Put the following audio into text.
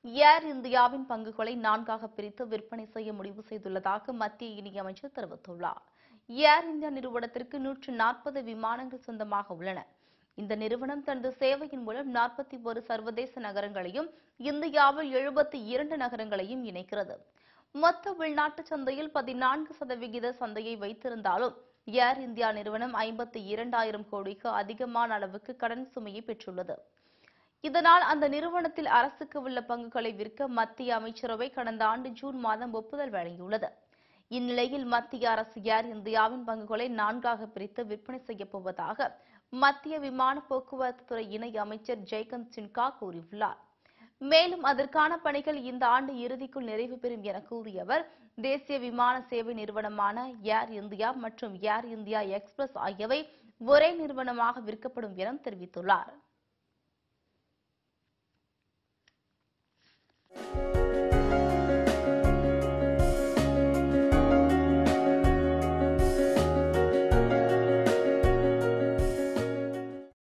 ஏர் இந்தியாவின் பங்குகளை நான்காக பிரித்து விற்பனை செய்ய முடிவு செய்துள்ளதாக மத்திய இணையமைச்சர் தெரிவித்துள்ளார் ஏர் இந்தியா நிறுவனத்திற்கு நூற்று நாற்பது விமானங்கள் சொந்தமாக உள்ளன இந்த நிறுவனம் தனது சேவையின் மூலம் நாற்பத்தி ஒரு சர்வதேச நகரங்களையும் இந்தியாவில் எழுபத்தி இரண்டு நகரங்களையும் இணைக்கிறது மொத்த உள்நாட்டு சந்தையில் பதினான்கு சதவிகித சந்தையை வைத்திருந்தாலும் ஏர் இந்தியா நிறுவனம் ஐம்பத்தி இரண்டாயிரம் கோடிக்கு அதிகமான அளவுக்கு கடன் சுமையை பெற்றுள்ளது இதனால் அந்த நிறுவனத்தில் அரசுக்கு உள்ள பங்குகளை விற்க மத்திய அமைச்சரவை கடந்த ஆண்டு ஜூன் மாதம் ஒப்புதல் வழங்கியுள்ளது இந்நிலையில் மத்திய அரசு ஏர் இந்தியாவின் பங்குகளை நான்காக பிரித்து விற்பனை செய்யப் போவதாக மத்திய விமான போக்குவரத்து துறை இணை அமைச்சர் ஜெய்கந்த் சின்கா கூறியுள்ளார் மேலும் அதற்கான பணிகள் இந்த ஆண்டு இறுதிக்குள் நிறைவு பெறும் என கூறிய அவர் தேசிய விமான சேவை நிறுவனமான ஏர் இந்தியா மற்றும் ஏர் இந்தியா எக்ஸ்பிரஸ் ஆகியவை ஒரே நிறுவனமாக விற்கப்படும் என தெரிவித்துள்ளார்